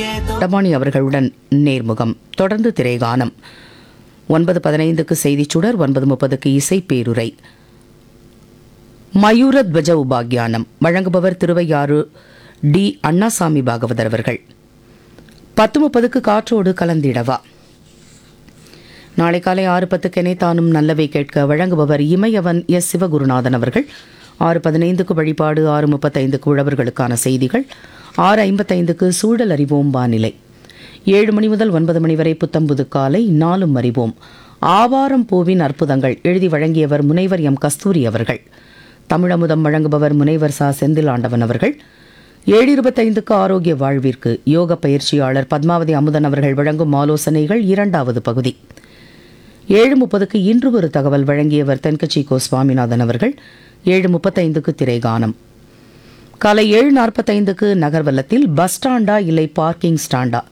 டபானி அவர்களுடன் நேர்முகம் தொடர்ந்து திரைகானம் ஒன்பது பதினைந்துக்கு செய்திச் சுடர் ஒன்பது முப்பதுக்கு இசை பேருரை மயூர துவஜ உபாக்கியானம் வழங்குபவர் திருவையாறு டி அண்ணாசாமி பாகவதர் அவர்கள் பத்து முப்பதுக்கு காற்றோடு கலந்திடவா நாளை காலை ஆறு பத்துக்கெனே தானும் நல்லவை கேட்க வழங்குபவர் இமயவன் எஸ் சிவகுருநாதன் அவர்கள் ஆறு பதினைந்துக்கு வழிபாடு ஆறு முப்பத்தைந்துக்கு உழவர்களுக்கான செய்திகள் ஆறு ஐம்பத்தைந்துக்கு சூழல் அறிவோம் வானிலை ஏழு மணி முதல் ஒன்பது மணி வரை புத்தம்புது காலை நாளும் அறிவோம் ஆவாரம் பூவின் அற்புதங்கள் எழுதி வழங்கியவர் முனைவர் எம் கஸ்தூரி அவர்கள் தமிழமுதம் வழங்குபவர் முனைவர் சா செந்திலாண்டவன் அவர்கள் ஏழு இருபத்தைந்துக்கு ஆரோக்கிய வாழ்விற்கு யோக பயிற்சியாளர் பத்மாவதி அமுதன் அவர்கள் வழங்கும் ஆலோசனைகள் இரண்டாவது பகுதி ஏழு முப்பதுக்கு இன்று ஒரு தகவல் வழங்கியவர் தென்கட்சி கோ சுவாமிநாதன் அவர்கள் ஏழு முப்பத்தைந்துக்கு திரைகானம் காலை ஏழு நாற்பத்தைந்துக்கு நகர்வலத்தில் பஸ் ஸ்டாண்டா இல்லை பார்க்கிங் ஸ்டாண்டா